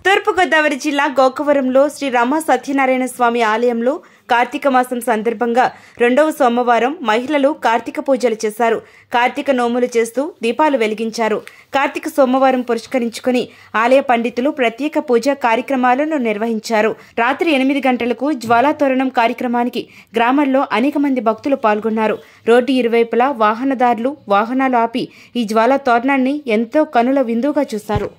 తూర్పుగోదావరి జిల్లా గోకవరంలో శ్రీ రమ సత్యనారాయణ స్వామి ఆలయంలో కార్తీక మాసం సందర్భంగా రెండవ సోమవారం మహిళలు కార్తీక పూజలు చేశారు కార్తీక నోములు చేస్తూ దీపాలు వెలిగించారు కార్తీక సోమవారం పురస్కరించుకుని ఆలయ పండితులు ప్రత్యేక పూజా కార్యక్రమాలను నిర్వహించారు రాత్రి ఎనిమిది గంటలకు జ్వాలాతోరణం కార్యక్రమానికి గ్రామాల్లో అనేక మంది భక్తులు పాల్గొన్నారు రోడ్డు ఇరువైపులా వాహనదారులు వాహనాలు ఆపి ఈ జ్వాలా తోరణాన్ని ఎంతో కనుల విందుగా చూశారు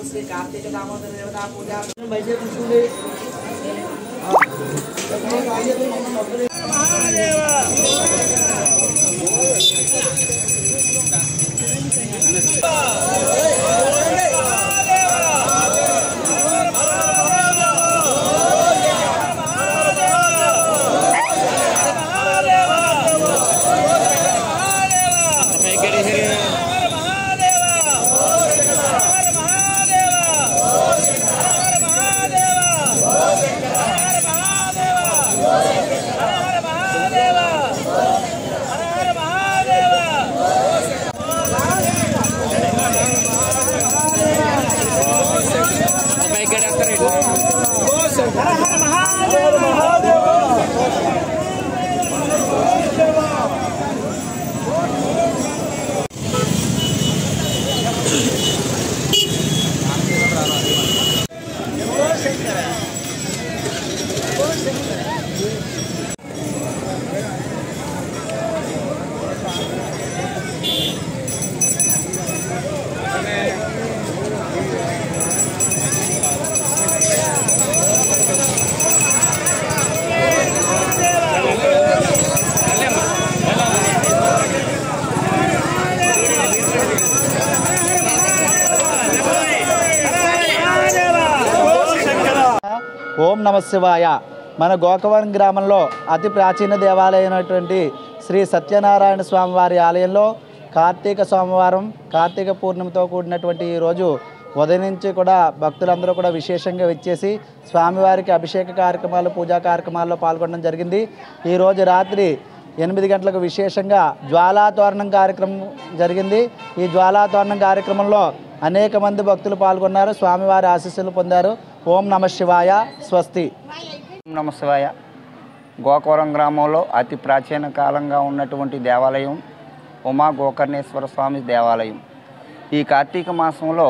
ఓం నమ శివాయ మన గోకవరం గ్రామంలో అతి ప్రాచీన దేవాలయమైనటువంటి శ్రీ సత్యనారాయణ స్వామివారి ఆలయంలో కార్తీక సోమవారం కార్తీక పూర్ణిమతో కూడినటువంటి ఈ రోజు ఉదయం నుంచి కూడా భక్తులందరూ కూడా విశేషంగా వచ్చేసి స్వామివారికి అభిషేక కార్యక్రమాలు పూజా కార్యక్రమాల్లో పాల్గొనడం జరిగింది ఈరోజు రాత్రి ఎనిమిది గంటలకు విశేషంగా జ్వాలాతోరణం కార్యక్రమం జరిగింది ఈ జ్వాలాతోరణం కార్యక్రమంలో అనేక మంది భక్తులు పాల్గొన్నారు స్వామివారి ఆశీస్సులు పొందారు ఓం నమ శివాయ స్వస్తి ఓం నమ శివాయ గోకవరం గ్రామంలో అతి ప్రాచీన కాలంగా ఉన్నటువంటి దేవాలయం ఉమా గోకర్ణేశ్వర స్వామి దేవాలయం ఈ కార్తీక మాసంలో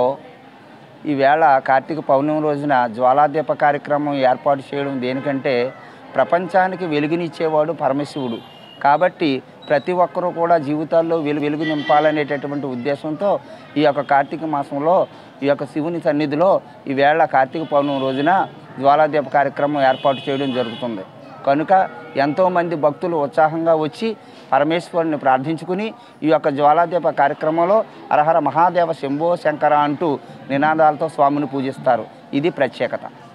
ఈవేళ కార్తీక పౌర్ణమి రోజున జ్వాలాదీప కార్యక్రమం ఏర్పాటు చేయడం దేనికంటే ప్రపంచానికి వెలుగునిచ్చేవాడు పరమశివుడు కాబట్టి ప్రతి ఒక్కరూ కూడా జీవితాల్లో వెలుగు వెలుగు నింపాలనేటటువంటి ఉద్దేశంతో ఈ యొక్క కార్తీక మాసంలో ఈ యొక్క శివుని సన్నిధిలో ఈవేళ కార్తీక పౌర్ణమి రోజున జ్వాలాదీప కార్యక్రమం ఏర్పాటు చేయడం జరుగుతుంది కనుక ఎంతోమంది భక్తులు ఉత్సాహంగా వచ్చి పరమేశ్వరుని ప్రార్థించుకుని ఈ యొక్క జ్వాలాదీప కార్యక్రమంలో అరహర మహాదేవ శంభో శంకర అంటూ నినాదాలతో స్వామిని పూజిస్తారు ఇది ప్రత్యేకత